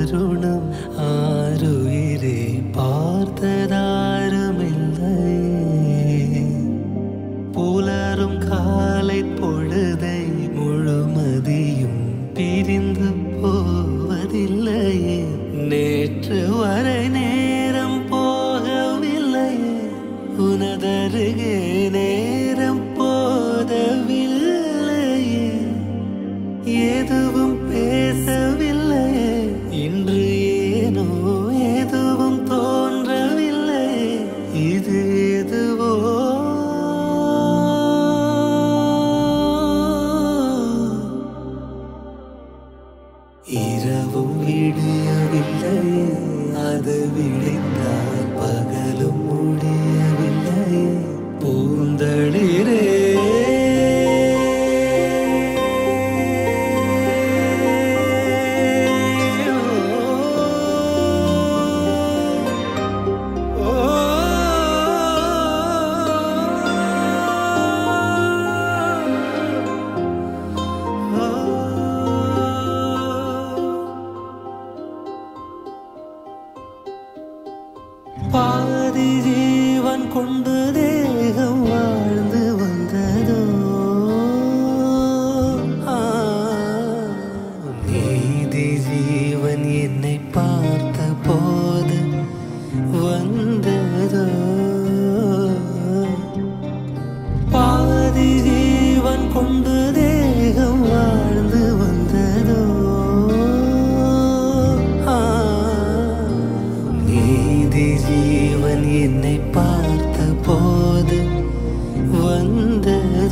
தருணம் ஆறுயிரே பார்த்ததாருமில்லை புலரும் காலை பொழுதை முழுமதியும் பிரிந்து போவதில்லையே நேற்று வரை நேரம் போகவில்லை உனதருகே நேரம் போதவில்லையே எதுவும் பேசவில்லை இன்று ஏனோ எதுவும் தோன்றவில்லை இது எதுவோ இரவும் விடியவில்லை அது விழித்தால் பகலும் முடியவில்லை பூந்தளிரே பாதி ஜீவன் கொண்டு தேகம் வாழ்ந்து வந்ததோ ஆ, நீதி ஜீவன் என்னை பார்த்த போது வந்ததோ பாதி ஜீவன் கொண்டு தேகம் வாழ்ந்து வந்ததோ ஆ, நீதி ஜீவன் என்னை பார்த்த போது வந்ததோ